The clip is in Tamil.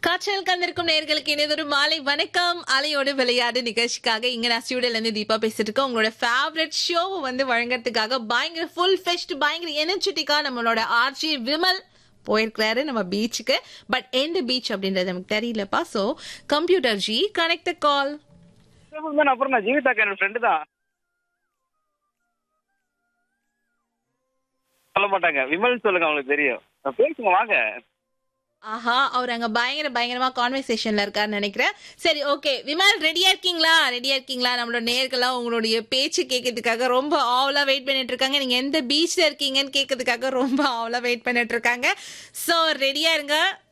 காற்றல் கந்திருக்கும் நேர்களுக்கு இணையதொரு மாலை வணக்கம் அலையோடு விளையாடு நிகழ்ச்சிக்காக இங்க நான் ஸ்டூடியோல இருந்து தீபா பேசிட்டு இருக்கேன் உங்களோட ஃபேவரட் ஷோவை வந்து வழங்குறதுக்காக பயங்கர ஃபுல் ஃபெஸ்ட் பயங்கர எனர்ஜெட்டிக்கா நம்மளோட ஆர்ஜி விமல் போயிருக்கிறாரு நம்ம பீச்சுக்கு பட் எந்த பீச் அப்படின்றது நமக்கு தெரியலப்பா so computer G connect the call தான் அப்புறம் நான் ஜீவிதாக்கா என்னோட ஃப்ரெண்டு தான் சொல்ல மாட்டாங்க விமல் சொல்லுங்க அவங்களுக்கு தெரியும் நான் பேசுங்க வாங்க ஆஹா அவர் அங்க பயங்கர பயங்கரமா கான்வர்சேஷன்ல இருக்காருன்னு நினைக்கிறேன் சரி ஓகே விமல் ரெடியா இருக்கீங்களா ரெடியா இருக்கீங்களா நம்மளோட நேர்கள்லாம் உங்களுடைய பேச்சு கேட்கறதுக்காக ரொம்ப ஆவலா வெயிட் பண்ணிட்டு இருக்காங்க நீங்க எந்த பீச்ல இருக்கீங்கன்னு கேட்கறதுக்காக ரொம்ப ஆவலா வெயிட் பண்ணிட்டு இருக்காங்க சோ ரெடியா இருங்க